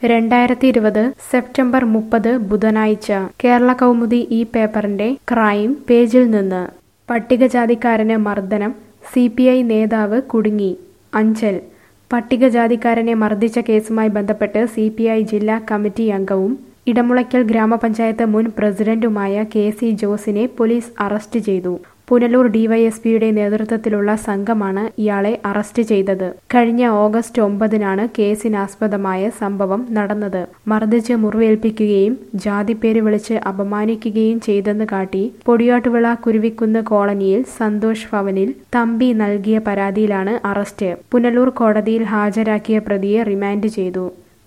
രണ്ടായിരത്തി ഇരുപത് സെപ്റ്റംബർ മുപ്പത് ബുധനാഴ്ച കേരള കൗമുദി ഈ പേപ്പറിന്റെ ക്രൈം പേജിൽ നിന്ന് പട്ടികജാതിക്കാരന് മർദ്ദനം സി പി ഐ നേതാവ് കുടുങ്ങി അഞ്ചൽ പട്ടികജാതിക്കാരനെ മർദ്ദിച്ച കേസുമായി ബന്ധപ്പെട്ട് സി പി ഐ ജില്ലാ കമ്മിറ്റി അംഗവും ഇടമുളയ്ക്കൽ ഗ്രാമപഞ്ചായത്ത് മുൻ പ്രസിഡന്റുമായ കെ സി ജോസിനെ പോലീസ് അറസ്റ്റ് ചെയ്തു പുനലൂർ ഡിവൈഎസ്പിയുടെ നേതൃത്വത്തിലുള്ള സംഘമാണ് ഇയാളെ അറസ്റ്റ് ചെയ്തത് കഴിഞ്ഞ ഓഗസ്റ്റ് ഒമ്പതിനാണ് കേസിനാസ്പദമായ സംഭവം നടന്നത് മർദ്ദിച്ച് മുറിവേൽപ്പിക്കുകയും ജാതിപ്പേര് വിളിച്ച് അപമാനിക്കുകയും ചെയ്തെന്ന് കാട്ടി പൊടിയാട്ടുവിള കുരുവിക്കുന്ന് കോളനിയിൽ സന്തോഷ് ഭവനിൽ തമ്പി നൽകിയ പരാതിയിലാണ് അറസ്റ്റ് പുനലൂർ കോടതിയിൽ ഹാജരാക്കിയ പ്രതിയെ റിമാൻഡ് ചെയ്തു